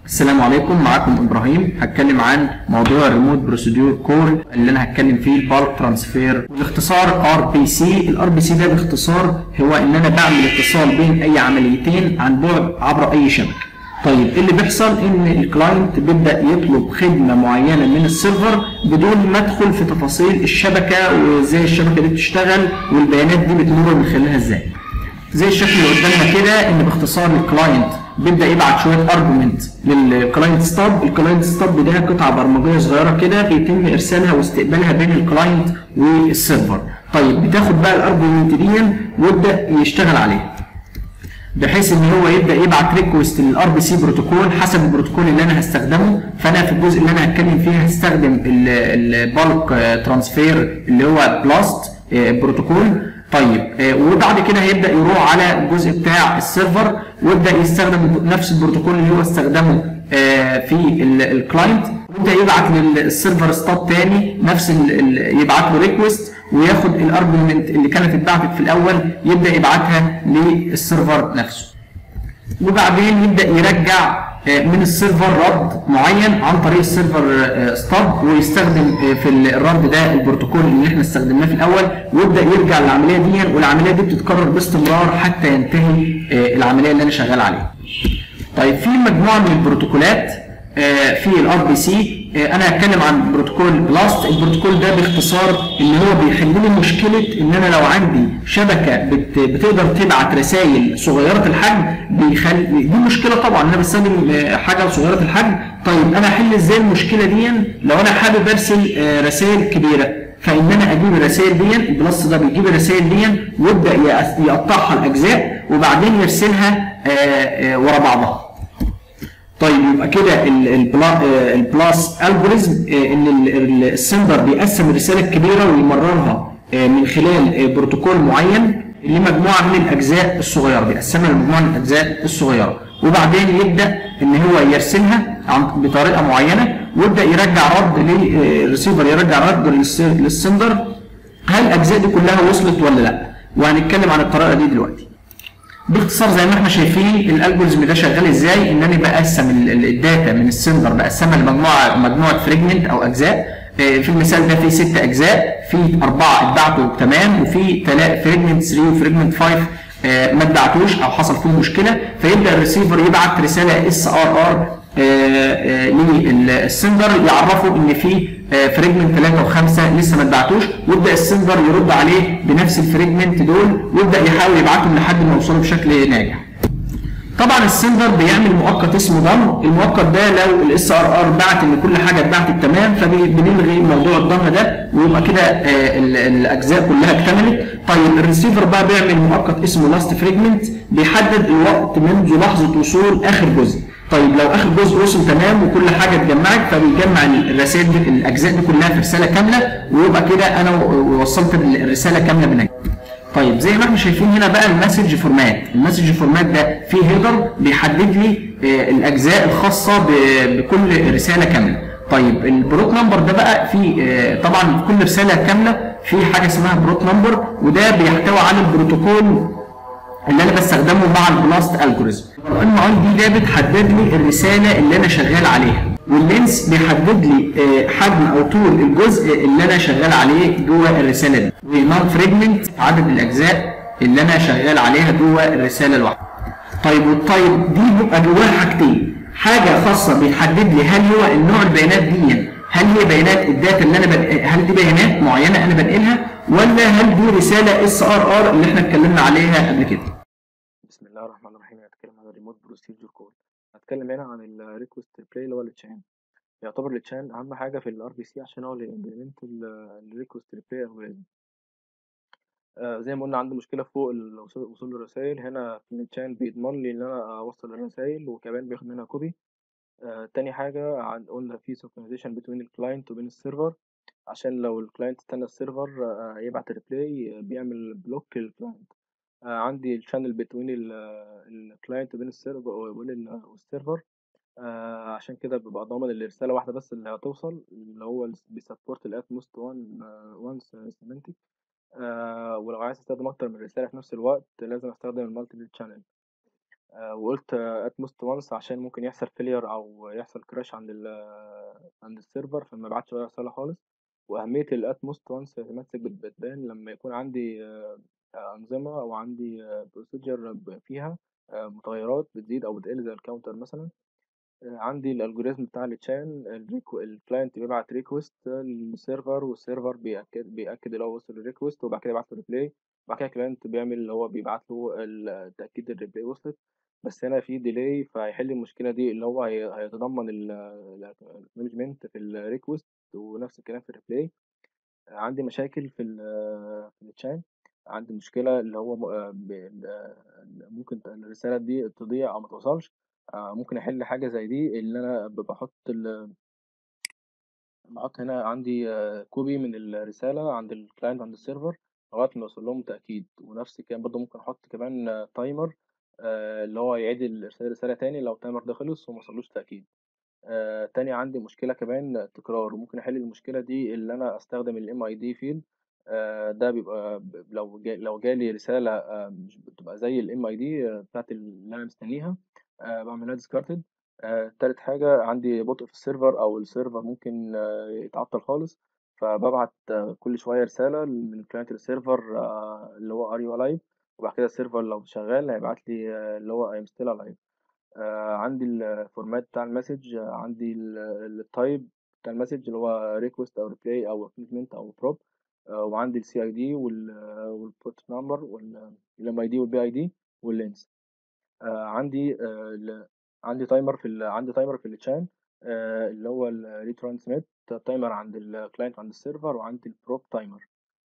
السلام عليكم معاكم ابراهيم هتكلم عن موضوع الريموت بروسيدور كول اللي انا هتكلم فيه البالك ترانسفير باختصار ار بي سي الار بي سي ده باختصار هو ان انا بعمل اتصال بين اي عمليتين عن بعد عبر اي شبكه طيب اللي بيحصل ان الكلاينت بيبدا يطلب خدمه معينه من السيرفر بدون ما ادخل في تفاصيل الشبكه وازاي الشبكه دي بتشتغل والبيانات دي بتمر من خلالها ازاي زي الشكل اللي قدامنا كده ان باختصار الكلاينت بيبدا يبعت شويه ارجمنت للكلاينت ستاب الكلاينت ستاب ده قطعه برمجيه صغيره كده بيتم ارسالها واستقبالها بين الكلاينت والسيرفر طيب بتاخد بقى الارجمنت دي ويبدا يشتغل عليها بحيث ان هو يبدا يبعت ريكوست للار بي سي بروتوكول حسب البروتوكول اللي انا هستخدمه فانا في الجزء اللي انا هتكلم فيه هستخدم البالك ترانسفير اللي هو بلاست بروتوكول طيب وبعد كده هيبدا يروح على الجزء بتاع السيرفر ويبدا يستخدم نفس البروتوكول اللي هو استخدمه في الكلاينت ويبدا يبعت للسيرفر ستاب تاني نفس يبعت له ريكوست وياخد الارجيومنت اللي كانت اتبعتت في الاول يبدا يبعتها للسيرفر نفسه وبعدين يبدا يرجع من السيرفر رد معين عن طريق السيرفر ستاب ويستخدم في الرد ده البروتوكول اللي احنا استخدمناه في الاول ويبدا يرجع للعمليه دي والعمليه دي بتتكرر باستمرار حتى ينتهي العمليه اللي انا شغال عليها. طيب في مجموعه من البروتوكولات في الار بي سي انا هتكلم عن بروتوكول بلاست البروتوكول ده باختصار ان هو بيحل لي مشكله ان انا لو عندي شبكه بت بتقدر تبعت رسائل صغيره الحجم بيخلي دي مشكله طبعا انا بستخدم حاجه صغيره الحجم طيب انا احل ازاي المشكله دي لو انا حابب ارسل رسائل كبيره فان انا اجيب الرسائل دي البلس ده بيجيب الرسائل دي ويبدا يقطعها لاجزاء وبعدين يرسلها ورا بعضها طيب يبقى كده البلاس الجوريزم ان السندر بيقسم الرساله الكبيره ويمررها من خلال بروتوكول معين لمجموعه من الاجزاء الصغيره بيقسمها لمجموعه من الاجزاء الصغيره وبعدين يبدا ان هو يرسلها بطريقه معينه ويبدا يرجع رد للريسيفر يرجع رد للسندر هل الاجزاء دي كلها وصلت ولا لا وهنتكلم عن الطريقه دي دلوقتي باختصار زي ما احنا شايفين الالجوريزم ده شغال ازاي ان انا بقسم الداتا من السندر بقسمها لمجموعه مجموعه فريجمنت او اجزاء في المثال ده في ست اجزاء في اربعه اتبعتوا تمام وفي فريجمنت 3 وفريجمنت 5 ما اتبعتوش او حصل فيهم مشكله فيبدا الريسيفر يبعت رساله اس ار ار للسندر يعرفه ان في فريجمنت 3 و5 لسه ما اتبعتوش ويبدا السندر يرد عليه بنفس الفريجمنت دول ويبدا يحاول يبعتهم لحد ما يوصلوا بشكل ناجح. طبعا السندر بيعمل مؤقت اسمه ضم المؤقت ده لو الاس ار ار بعت ان كل حاجه اتبعتت تمام فبنلغي موضوع الضم ده ويبقى كده الاجزاء كلها اكتملت طيب الريسيفر بقى بيعمل مؤقت اسمه لاست فريجمنت بيحدد الوقت منذ لحظه وصول اخر جزء طيب لو اخر جزء وصل تمام وكل حاجه اتجمعت فبيجمع الرسائل دي الاجزاء دي كلها في رساله كامله ويبقى كده انا وصلت الرساله كامله بنجاح. طيب زي ما احنا شايفين هنا بقى المسج فورمات، المسج فورمات ده فيه هيدر بيحدد لي الاجزاء الخاصه بكل رساله كامله. طيب البروت نمبر ده بقى في طبعا في كل رساله كامله في حاجه اسمها بروت نمبر وده بيحتوي على البروتوكول اللي انا بستخدمه مع البلاست الجوريزم الام اي دي ده بتحدد لي الرساله اللي انا شغال عليها واللينس بيحدد لي حجم او طول الجزء اللي انا شغال عليه جوه الرساله دي ونون فريجمنت عدد الاجزاء اللي انا شغال عليها جوه الرساله الواحده طيب والطيب دي بيبقى جواها حاجتين حاجه خاصه بيحدد لي هل هو النوع البيانات دي هل هي بيانات الداتا اللي انا بنقل هل دي بيانات معينه انا بنقلها ولا هل دي رساله اس ار ار اللي احنا اتكلمنا عليها قبل كده بسم الله الرحمن الرحيم هنتكلم عن الريموت بروسيجر كول هتكلم هنا عن الريكوست بلاي اللي هو التشان يعتبر التشان اهم حاجه في الار بي سي عشان هو اللي امبلمنت الريكوست بلاي الجوريزم آه زي ما قلنا عندي مشكله فوق وصول الرسائل هنا في التشان بيضمن لي ان انا اوصل الرسائل وكمان بياخد منها كوبي آه تاني حاجه قلنا في سنكرونايزيشن بين الكلاينت وبين السيرفر عشان لو الكلاينت استنى السيرفر آه يبعت ريبلاي بيعمل بلوك للكلاينت عندي الشانل بين الكلاينت وبين السيرفر وبين السيرفر عشان كده ببقى ضامن ان الرساله واحده بس اللي هتوصل اللي هو بيسبورت الات موست وان وانس سيمنتك ولو عايز استخدم اكتر من رساله في نفس الوقت لازم استخدم المالتي شانل آه، وقلت at most once عشان ممكن يحصل failure أو يحصل crash عند ال عند السيرفر فما يبعتش ولا رسالة خالص وأهمية ال at most once automatic بت- بتبان لما يكون عندي آه، آه، أنظمة أو عندي آه، procedure فيها آه، متغيرات بتزيد أو بتقل زي الكاونتر مثلا آه، عندي الالجوريزم بتاع التشان الكلاينت بيبعت ريكوست للسيرفر والسيرفر بيأكد بيأكد اللي هو وصل الريكوست وبعد كده يبعت له ريبلاي وبعد كده الكلاينت بيعمل اللي هو بيبعت له التأكيد الريبلاي وصلت بس هنا في ديلي فهيحل المشكلة دي اللي هو هي- هيتضمن الاكنولجمنت في الريكوست ونفس الكلام في الريبلاي عندي مشاكل في ال في التشان عندي مشكلة اللي هو م- آه، ب- آه، ممكن الرسالة دي تضيع أو ما توصلش آه، ممكن أحل حاجة زي دي اللي أنا ب- بحط ال بحط هنا عندي كوبي من الرسالة عند الكلاينت عند السيرفر لغاية ما يوصل لهم تأكيد ونفس الكلام برضه ممكن أحط كمان تايمر اللي هو يعيد الرسالة رسالة تاني لو التايمر ده خلص وموصلوش تأكيد آه، تاني عندي مشكلة كمان تكرار وممكن أحل المشكلة دي اللي أنا أستخدم ال MID field آه، ده بيبقى ب- لو جا لو جالي رسالة آه، مش بتبقى زي ال MID آه، بتاعت اللي أنا مستنيها آه، بعملها discarded آه، تالت حاجة عندي بطء في السيرفر أو السيرفر ممكن آه، يتعطل خالص فببعت آه، كل شوية رسالة من كلاينت للسيرفر آه، اللي هو are you alive وبعد كده السيرفر لو شغال هيبعت لي آه، اللي هو I'm still alive آه، عندي الفورمات بتاع المسج آه، عندي التايب بتاع المسج اللي هو ريكوست او ريبلاي او اكنولجمنت او بروب وعندي السي اي دي والبورت نمبر والام اي دي والبي اي دي واللينس عندي آه، ال- عندي تايمر في ال... عندي تايمر في التشان آه، اللي هو الريترانسميت تايمر عند الكلاينت عند السيرفر وعندي البروب تايمر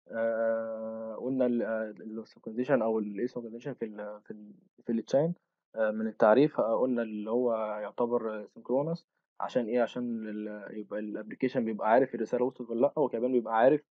آه، قلنا السنكرونيزيشن او الايسنكرونيزيشن في ال في ال في التشان من التعريف آه، قلنا اللي هو يعتبر سنكرونس عشان ايه عشان ال- يبقى الابلكيشن بيبقى عارف الرساله وصلت ولا لا وكمان بيبقى عارف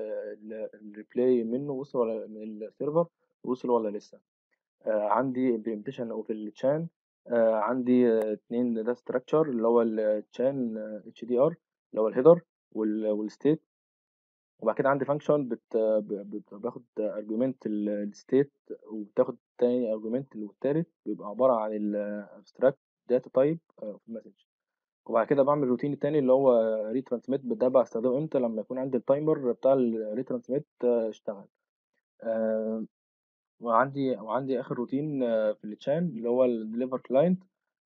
الريبلاي منه وصل ولا من السيرفر وصل ولا لسه آه، عندي implementation او في التشان آه، عندي آه، اتنين داتا ستراكشر اللي هو التشان اتش دي ار اللي هو الهيدر والستيت وبعد كده عندي فانكشن بت... ب- بت... باخد ارجيومنت الستيت وبتاخد تاني ارجيومنت والتالت بيبقى عبارة عن الابستراكت داتا تايب في المسج وبعد كده بعمل الروتين التاني اللي هو ريترانسميت ده بستخدمه امتى لما يكون عندي التايمر بتاع الريترانسميت اشتغل آه، وعندي وعندي اخر روتين آه، في التشان اللي هو الديليفر كلاينت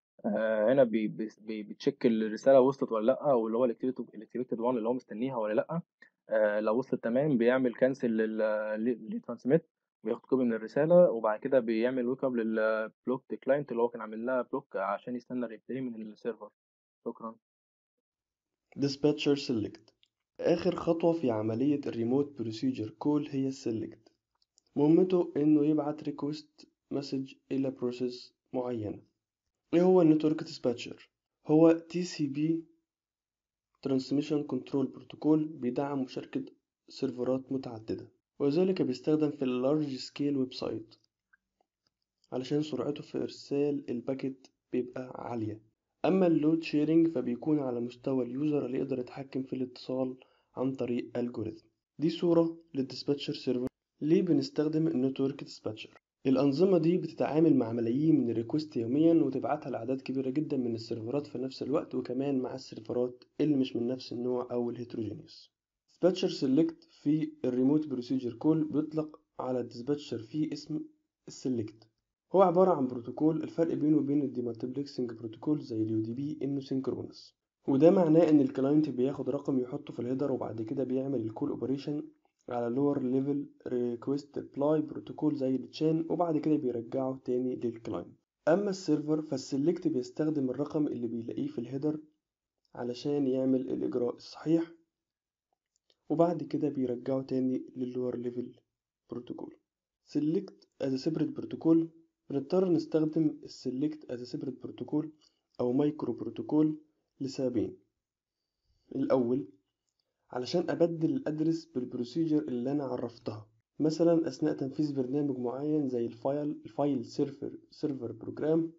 هنا بي بي بي- بتشيك الرساله وصلت ولا لا او اللي هو الاكتيفيتد وان اللي هو مستنيها ولا لا آه، لو وصلت تمام بيعمل كانسل للترانسميت بياخد كوبي من الرسالة وبعد كده بيعمل ويك اب للبلوك كلاينت اللي هو كان عامل لها بلوك عشان يستنى الريبلاي من السيرفر شكرا dispatcher select آخر خطوة في عملية الريموت بروسيجر كول هي السلكت مهمته إنه يبعت ريكوست مسج إلى بروسيس معينة إيه هو النتورك ديسباتشر؟ هو TCP Transmission Control Protocol بيدعم مشاركة سيرفرات متعددة وذلك بيستخدم في اللارج سكيل ويب سايت علشان سرعته في إرسال الباكت بيبقى عالية أما اللود شيرنج فبيكون على مستوى اليوزر اللي يقدر يتحكم في الاتصال عن طريق الجوريثم دي صورة للديسباتشر سيرفر ليه بنستخدم النتورك ديسباتشر الأنظمة دي بتتعامل مع ملايين من الريكوست يوميا وتبعتها لأعداد كبيرة جدا من السيرفرات في نفس الوقت وكمان مع السيرفرات اللي مش من نفس النوع أو الهيتروجينيوس dispatcher select في الريموت بروسيجر كول بيطلق على الديسباتشر في اسم السلكت هو عبارة عن بروتوكول الفرق بينه وبين الديمالتيبلكسنج بروتوكول زي اليو دي بي انه سينكرونس وده معناه ان الكلاينت بياخد رقم يحطه في الهيدر وبعد كده بيعمل الكول اوبريشن على لور ليفل ريكوست ريبلاي بروتوكول زي التشان وبعد كده بيرجعه تاني للكلاينت اما السيرفر فالسلكت بيستخدم الرقم اللي بيلاقيه في الهيدر علشان يعمل الاجراء الصحيح وبعد كده بيرجعه تاني للور ليفل بروتوكول select as a separate protocol بنضطر نستخدم السلكت as a separate protocol أو مايكرو بروتوكول لسببين الأول علشان أبدل الأدرس بالبروسيجر اللي أنا عرفتها مثلا أثناء تنفيذ برنامج معين زي الفايل الفايل سيرفر سيرفر بروجرام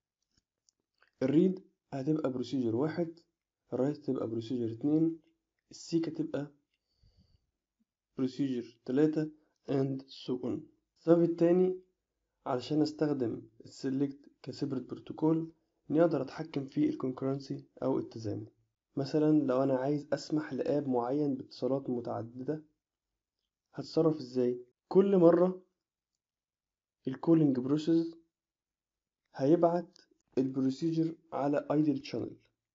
الريد هتبقى بروسيجر واحد الرايت تبقى بروسيجر اتنين السيك هتبقى بروسيجر تلاتة and so on السبب التاني علشان استخدم السلكت كسيبريت بروتوكول إني أقدر أتحكم في الكونكرنسي أو التزامن مثلا لو أنا عايز أسمح لآب معين باتصالات متعددة هتصرف إزاي؟ كل مرة الكولينج بروسيس هيبعت البروسيجر على ايدل شانل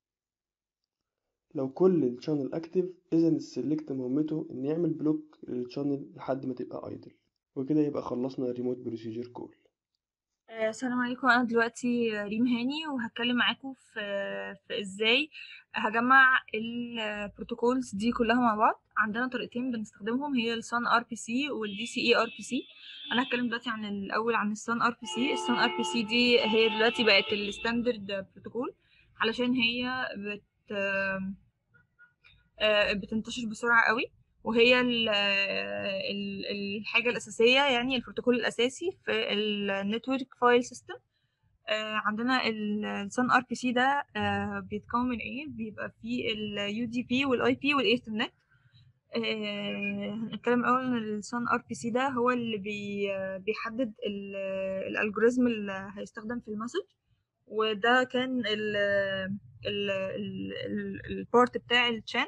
لو كل الشانل اكتف اذا السلكت مهمته ان يعمل بلوك للشانل لحد ما تبقى ايدل وكده يبقى خلصنا الريموت بروسيجر كول آه، السلام عليكم انا دلوقتي ريم هاني وهتكلم معاكم في في ازاي هجمع البروتوكولز دي كلها مع بعض عندنا طريقتين بنستخدمهم هي السان ار بي سي والدي سي اي ار بي سي انا هتكلم دلوقتي عن الاول عن السان ار بي سي السان ار بي سي دي هي دلوقتي بقت الستاندرد بروتوكول علشان هي بت آه، بتنتشر بسرعة قوي وهي ال ال الحاجة الأساسية يعني البروتوكول الأساسي في النتورك فايل سيستم عندنا السان ار بي سي ده آه، بيتكون من ايه بيبقى فيه اليو دي بي والاي بي والايثرنت هنتكلم الاول ان السان ار بي سي ده هو اللي بي بيحدد الالجوريزم اللي هيستخدم في المسج وده كان ال ال البارت بتاع الشان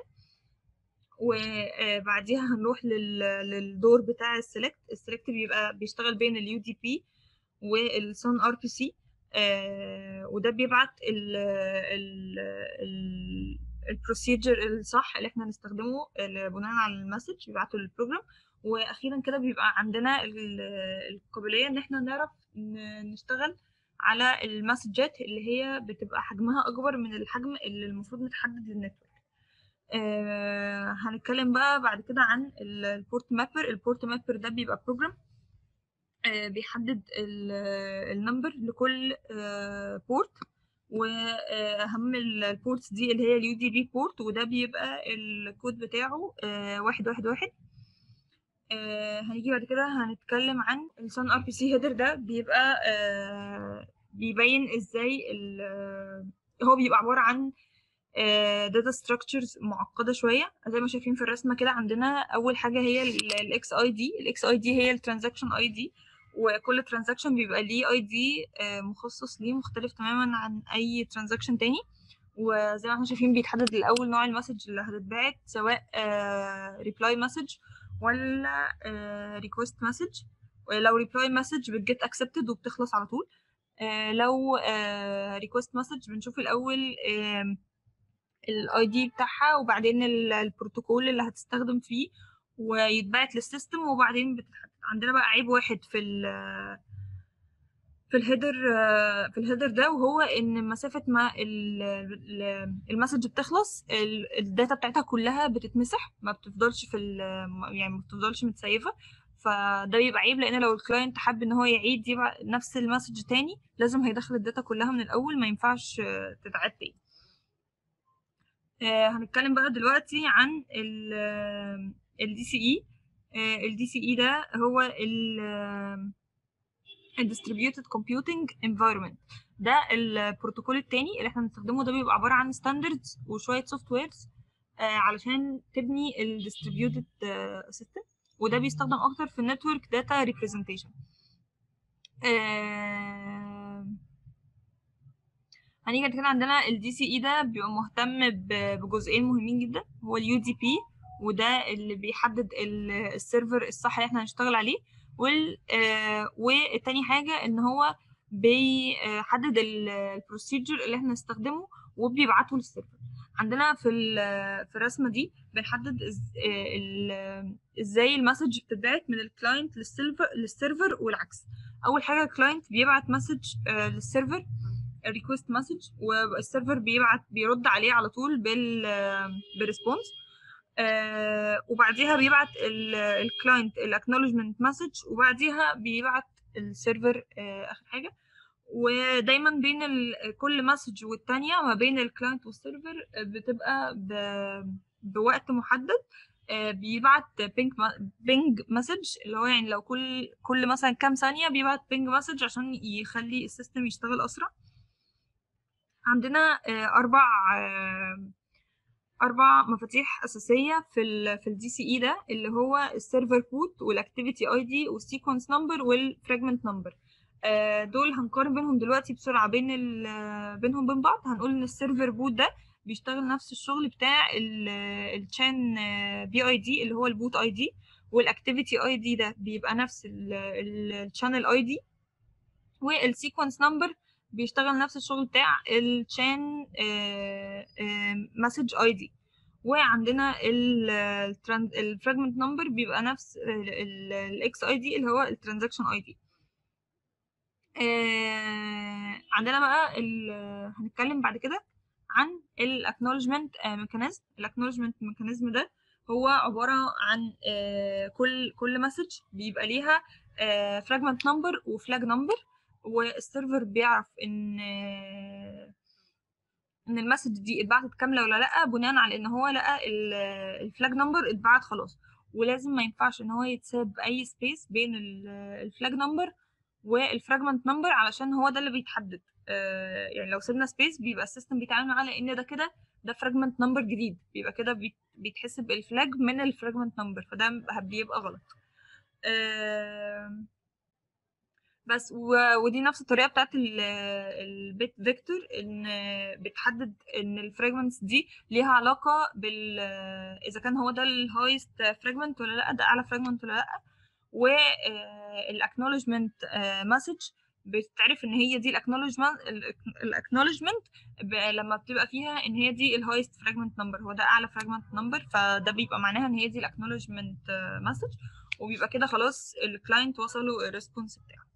وبعديها هنروح للدور بتاع السلكت السلكت بيبقى بيشتغل بين اليو دي بي والسون ار بي سي وده بيبعت ال ال ال البروسيجر الصح اللي احنا هنستخدمه بناء على المسج بيبعته للبروجرام واخيرا كده بيبقى عندنا القابليه ان احنا نعرف نشتغل على المسجات اللي هي بتبقى حجمها اكبر من الحجم اللي المفروض متحدد للنتورك آه هنتكلم بقى بعد كده عن البورت مابر البورت مابر ده بيبقى بروجرام آه بيحدد النمبر لكل آه بورت واهم البورتس دي اللي هي اليو دي بي بورت وده بيبقى الكود بتاعه آه واحد واحد واحد آه هنيجي بعد كده هنتكلم عن السان ار بي سي هيدر ده بيبقى آه بيبين ازاي هو بيبقى عبارة عن داتا ستراكشرز معقده شويه زي ما شايفين في الرسمه كده عندنا اول حاجه هي الاكس اي دي الاكس اي دي هي الترانزاكشن اي دي وكل ترانزاكشن بيبقى ليه اي دي مخصص ليه مختلف تماما عن اي ترانزاكشن تاني وزي ما احنا شايفين بيتحدد الاول نوع المسج اللي هتتبعت سواء ريبلاي مسج ولا ريكوست مسج لو ريبلاي مسج بتجيت اكسبتد وبتخلص على طول لو ريكوست مسج بنشوف الاول الاي دي بتاعها وبعدين البروتوكول اللي هتستخدم فيه ويتبعت للسيستم وبعدين بتتحدد عندنا بقى عيب واحد في ال في الهيدر في الهيدر ده وهو ان مسافه ما المسج بتخلص الداتا بتاعتها كلها بتتمسح ما بتفضلش في يعني ما بتفضلش متسيفه فده بيبقى عيب لان لو الكلاينت حب ان هو يعيد يبقى نفس المسج تاني لازم هيدخل الداتا كلها من الاول ما ينفعش تتعاد تاني آه هنتكلم بقى دلوقتي عن ال دي سي اي ال دي سي اي ده هو ال distributed computing environment ده البروتوكول التاني اللي احنا بنستخدمه ده بيبقى عبارة عن ستاندردز وشوية سوفت ويرز آه علشان تبني ال distributed system وده بيستخدم اكتر في النتورك داتا ريبريزنتيشن هنيجي كده عندنا الدي سي اي ده بيبقى مهتم بجزئين مهمين جدا هو اليو دي بي وده اللي بيحدد السيرفر الصح اللي احنا هنشتغل عليه وال آه والتاني حاجه ان هو بيحدد البروسيجر اللي احنا هنستخدمه وبيبعته للسيرفر عندنا في في الرسمه دي بنحدد ازاي المسج بتتبعت من الكلاينت للسيرفر للسيرفر والعكس اول حاجه الكلاينت بيبعت مسج للسيرفر ريكوست مسج والسيرفر بيبعت بيرد عليه على طول بال بالريسبونس آه وبعديها بيبعت الكلاينت الاكنولجمنت مسج وبعديها بيبعت السيرفر آه اخر حاجه ودايما بين كل مسج والتانية ما بين الكلاينت والسيرفر بتبقى بوقت محدد آه بيبعت بينج بينج مسج اللي هو يعني لو كل كل مثلا كام ثانية بيبعت بينج مسج عشان يخلي السيستم يشتغل أسرع عندنا أربع أربع مفاتيح أساسية في ال في الدي سي إي ده اللي هو السيرفر بوت والأكتيفيتي أي دي والسيكونس نمبر والفراجمنت نمبر آه، دول هنقارن بينهم دلوقتي بسرعة بين ال بينهم بين بعض هنقول ان السيرفر بوت ده بيشتغل نفس الشغل بتاع الشان بي اي دي اللي هو البوت اي دي والاكتيفيتي اي دي ده بيبقى نفس الشانل اي دي والسيكونس نمبر بيشتغل نفس الشغل بتاع الشان مسج اي دي وعندنا الفراجمنت نمبر بيبقى نفس الاكس اي دي اللي هو الترانزاكشن اي دي عندنا بقى ال- هنتكلم بعد كده عن الاكنولجمنت ميكانيزم الاكنولجمنت ميكانيزم ده هو عبارة عن آه، كل كل مسج بيبقى ليها فراجمنت نمبر وفلاج نمبر والسيرفر بيعرف ان آه، ان المسج دي اتبعتت كامله ولا لا بناء على ان هو لقى الفلاج نمبر اتبعت خلاص ولازم ما ينفعش ان هو يتساب اي سبيس بين الفلاج نمبر والفراجمنت نمبر علشان هو ده اللي بيتحدد آه، يعني لو سيبنا سبيس بيبقى السيستم بيتعامل على ان ده كده ده فراجمنت نمبر جديد بيبقى كده بيت- بيتحسب الفلاج من الفراجمنت نمبر فده بيبقى غلط آم، بس و... ودي نفس الطريقه بتاعت البيت فيكتور ان بتحدد ان الفراجمنتس دي ليها علاقه بال اذا كان هو ده الهايست فراجمنت ولا لا ده اعلى فراجمنت ولا لا والاكنولجمنت مسج بتعرف ان هي دي الاكنولجمنت الاكنولجمنت لما بتبقى فيها ان هي دي الهايست فراجمنت نمبر هو ده اعلى فراجمنت نمبر فده بيبقى معناها ان هي دي الاكنولجمنت مسج وبيبقى كده خلاص الكلاينت وصله الريسبونس بتاعه